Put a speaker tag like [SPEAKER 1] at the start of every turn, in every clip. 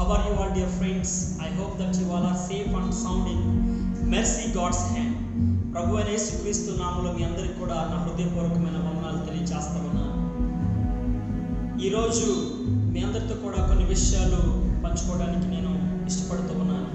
[SPEAKER 1] How are you all dear friends? I hope that you all are safe and sound in mercy God's hand. ప్రభు అయిన యేసుక్రీస్తు నామములో మీ అందరికి కూడా నా హృదయపూర్వకమైన వందనాలు తెలియజేస్తా ఉన్నాను ఈరోజు మీ అందరితో కూడా కొన్ని విషయాలు పంచుకోవడానికి నేను ఇష్టపడుతూ ఉన్నాను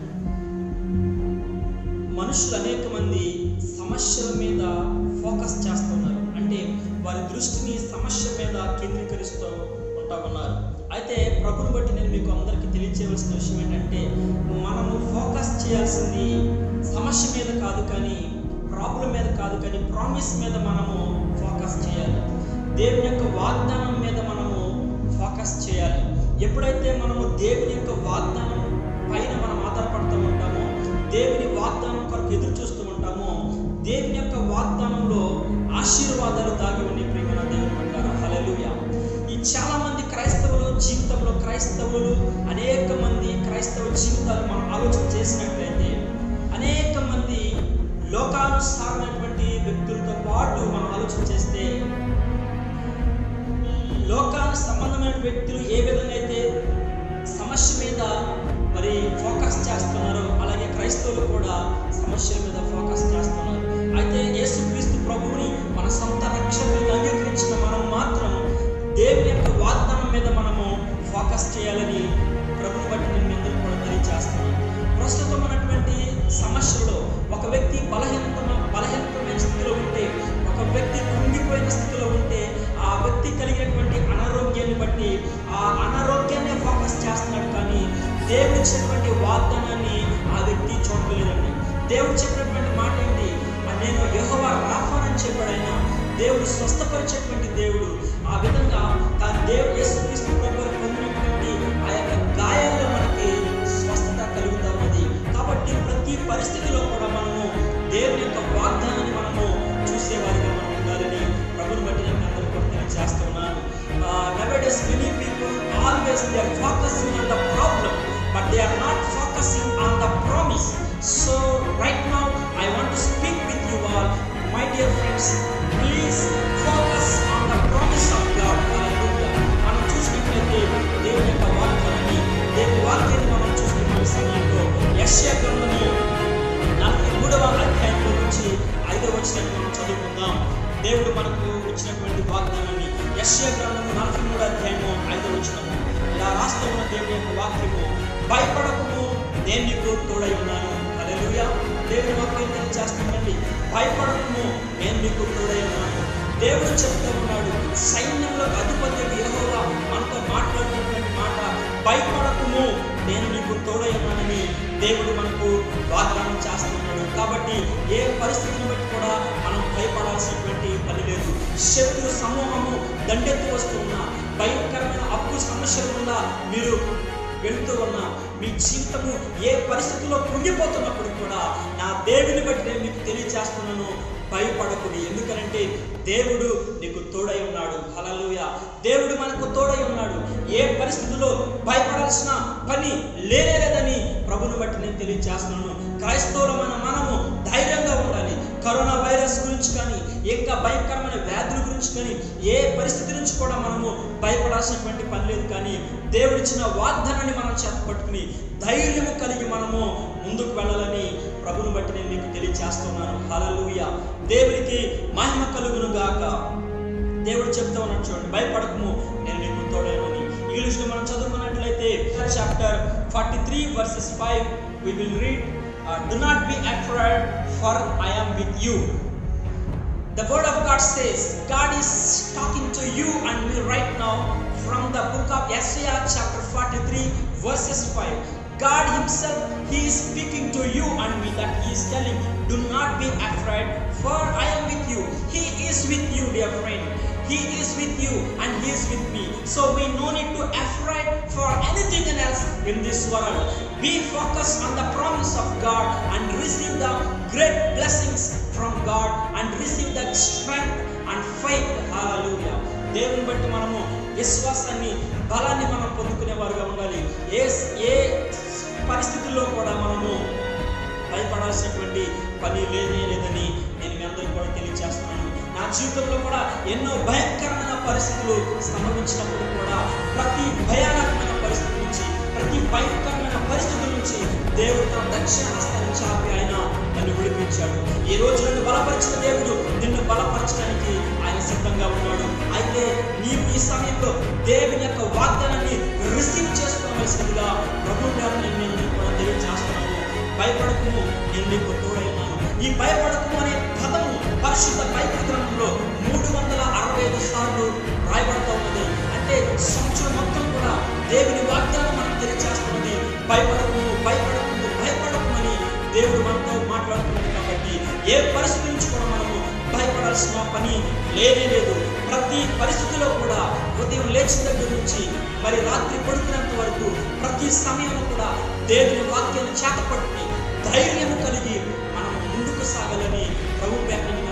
[SPEAKER 1] మనుషులు అనేక మంది సమస్యల మీద ఫోకస్ చేస్తున్నారు అంటే వారి దృష్టిని సమస్య మీద కేంద్రీకరిస్తూ ఉంటా ఉన్నారు అయితే ప్రభుని బట్టి నేను మీకు అందరికీ తెలియచేయవలసిన విషయం ఏంటంటే మనము ఫోకస్ చేయాల్సింది సమస్య మీద కాదు కానీ ప్రాబ్లం మీద కాదు కానీ ప్రామిస్ మీద మనము ఫోకస్ చేయాలి దేవుని యొక్క వాగ్దానం మీద మనము ఫోకస్ చేయాలి ఎప్పుడైతే మనము దేవుని యొక్క వాగ్దానం పైన మనం ఆధారపడుతూ ఉంటామో దేవుని వాగ్దానం కొరకు ఎదురు చూస్తూ ఉంటామో దేవుని యొక్క వాగ్దానంలో ఆశీర్వాదాలు దాగి ఉండి ప్రేమ దేవుని అంటారు హల్లెలూయా ఈ చాలా మంది క్రైస్తవులు జీవితంలో క్రైస్తవులు అనేక మంది క్రైస్తవ జీవితాలు మనం ఆలోచన చేసినట్లయితే అనేక మంది లోకానుసారమైనటువంటి వ్యక్తులతో పాటు మనం ఆలోచన చేస్తే లోకాను సంబంధమైన వ్యక్తులు ఏ విధంగా అయితే సమస్య మీద మరి ఫోకస్ చేస్తున్నారు అలాగే క్రైస్తవులు కూడా సమస్యల మీద ఫోకస్ చేస్తున్నారు అయితే యేసుక్రీస్తు ప్రభువుని మన సొంత రక్షకులుగా అంగీకరించిన మనం మాత్రం దేవుని యొక్క వాగ్దానం మీద మనము ఫోకస్ చేయాలని ప్రభుని బట్టి నేను మీ అందరికీ కూడా తెలియజేస్తున్నాను ప్రస్తుతం ఉన్నటువంటి సమస్యలో ఒక వ్యక్తి బలహీనత బలహీనతమైన స్థితిలో ఉంటే ఒక వ్యక్తి కృంగిపోయిన స్థితిలో ఉంటే ఆ వ్యక్తి కలిగినటువంటి అనారోగ్యాన్ని బట్టి ఆ అనారోగ్యాన్ని ఫోకస్ చేస్తున్నాడు కానీ దేవుడు ఇచ్చినటువంటి వాగ్దానాన్ని ఆ వ్యక్తి చూడలేదండి దేవుడు చెప్పినటువంటి మాట ఏంటి నేను యెహోవా రాఫానని చెప్పాడు ఆయన దేవుడు స్వస్థపరిచేటువంటి దేవుడు ఆ విధంగా తాను దేవుడు యేసుక్రీస్తు ప్రభు పొందినటువంటి ఆ యొక్క గాయాల్లో మనకి స్వస్థత కలుగుతా ఉన్నది కాబట్టి ప్రతి పరిస్థితిలో కూడా మనము దేవుని యొక్క వాగ్దానాన్ని మనము చూసేవారిగా మనం ఉండాలని ప్రభుని బట్టి నేను అందరికీ కూడా తెలియజేస్తున్నాను nowadays many people always they are focusing on the problem but they are not focusing on the promise so right now I want to speak with you all my dear friends please focus on the promise of God మనం చూసినట్లయితే దేవుని యొక్క వాక్యాన్ని దేవుని వాక్యాన్ని మనం చూస్తున్న సమయంలో యశ్యా గ్రంథము నలభై మూడవ అధ్యాయంలో నుంచి ఐదవ వచ్చిన మనం చదువుకుందాం దేవుడు మనకు ఇచ్చినటువంటి వాగ్దానాన్ని యశ్యా గ్రంథము నలభై మూడో అధ్యాయము ఐదవ వచ్చినము ఇలా రాస్తూ ఉన్న దేవుని యొక్క వాక్యము భయపడకము నేను నీకు తోడై ఉన్నాను హల్లెలూయా దేవుని వాక్యం తెలియజేస్తుందండి భయపడకము నేను నీకు తోడై ఉన్నాను దేవుడు చెప్తూ ఉన్నాడు సైన్యంలో అధిపతి యెహోవా మనతో మాట్లాడుతున్నటువంటి మాట భయపడకము నేను నీకు తోడై ఉన్నానని దేవుడు మనకు వాగ్దానం చేస్తున్నాడు కాబట్టి ఏ పరిస్థితిని బట్టి కూడా మనం భయపడాల్సినటువంటి పని లేదు శత్రు సమూహము దండెత్తి వస్తున్నా భయంకరమైన అప్పు సమస్యలు ఉన్నా మీరు వెళుతూ ఉన్నా మీ జీవితము ఏ పరిస్థితుల్లో కృంగిపోతున్నప్పుడు కూడా నా దేవుని బట్టి నేను మీకు తెలియజేస్తున్నాను భయపడకుడి ఎందుకనంటే దేవుడు నీకు తోడై ఉన్నాడు హలలుయ దేవుడు మనకు తోడై ఉన్నాడు ఏ పరిస్థితుల్లో భయపడాల్సిన పని లేనే లేదని ప్రభుని బట్టి నేను తెలియజేస్తున్నాను క్రైస్తవులమైన మనము ధైర్యంగా ఉండాలి కరోనా వైరస్ గురించి కానీ ఇంకా భయంకరమైన వ్యాధుల గురించి కానీ ఏ పరిస్థితి నుంచి కూడా మనము భయపడాల్సినటువంటి పని లేదు కానీ దేవుడిచ్చిన వాగ్దానాన్ని మనం చేతపట్టుకుని ధైర్యము కలిగి మనము ముందుకు వెళ్ళాలని ప్రభుని బట్టి నేను మీకు తెలియజేస్తున్నాను హలలుయ దేవునికి మహిమ కలుగును గాక దేవుడు చెప్తా ఉన్నాడు చూడండి భయపడకము నేను నీకు తోడేమని ఇంగ్లీష్లో మనం చదువుకున్నట్లయితే chapter forty three verses five we will read do not be afraid for I am with you The word of God says, God is talking to you and me right now from the book of Isaiah chapter 43 verses 5. God himself, he is speaking to you and me that he is telling, do not be afraid for I am with you. He is with you dear friend. He is with you and he is with me. So we no need to afraid for anything else in this world. Be focused on the promise of God and receive the great blessings from God and receive that strength and faith. Hallelujah. దేవుని బట్టి మనము విశ్వాసాన్ని బలాన్ని మనం పొందుకునే వారుగా ఉండాలి ఏ ఏ పరిస్థితుల్లో కూడా మనము భయపడాల్సినటువంటి పని లేదే లేదని నేను మీ అందరికీ కూడా తెలియజేస్తున్నాను నా జీవితంలో కూడా ఎన్నో భయంకరమైన పరిస్థితులు సంభవించినప్పుడు కూడా ప్రతి భయానకమైన పరిస్థితి నుంచి ప్రతి భయంకరమైన పరిస్థితుల నుంచి దేవుడు తన దక్షిణ హస్తాన్ని చాపి ఆయన నన్ను విడిపించాడు ఈ రోజు నన్ను బలపరిచిన దేవుడు నిన్ను బలపరచడానికి ఆయన సిద్ధంగా ఉన్నాడు అయితే నీవు ఈ సమయంలో దేవుని యొక్క వాగ్దానాన్ని రిసీవ్ చేసుకోవలసిందిగా ప్రభు పేరుని నేను నీకు కూడా తెలియజేస్తున్నాను భయపడకము నేను నీకు తోడైనాను ఈ భయపడకము అనే పదము పరిశుద్ధ బైబిల్ గ్రంథంలో మూడు వందల అరవై ఐదు సార్లు రాయబడుతూ ఉన్నది అంటే సంవత్సరం మొత్తం కూడా దేవుని వాగ్దానం మనకు తెలియజేస్తున్నది భయపడకము భయపడకము భయపడకమని దేవుడు మనతో మాట్లాడుతున్నాడు కాబట్టి ఏ పరిస్థితి నుంచి కూడా మనము భయపడాల్సిన పని లేనే లేదు ప్రతి పరిస్థితిలో కూడా ఉదయం లేచిన దగ్గర నుంచి మరి రాత్రి పడుకునేంత వరకు ప్రతి సమయంలో కూడా దేవుని వాక్యాన్ని చేతపట్టి ధైర్యము కలిగి మనం ముందుకు సాగాలని ప్రభు పేరుని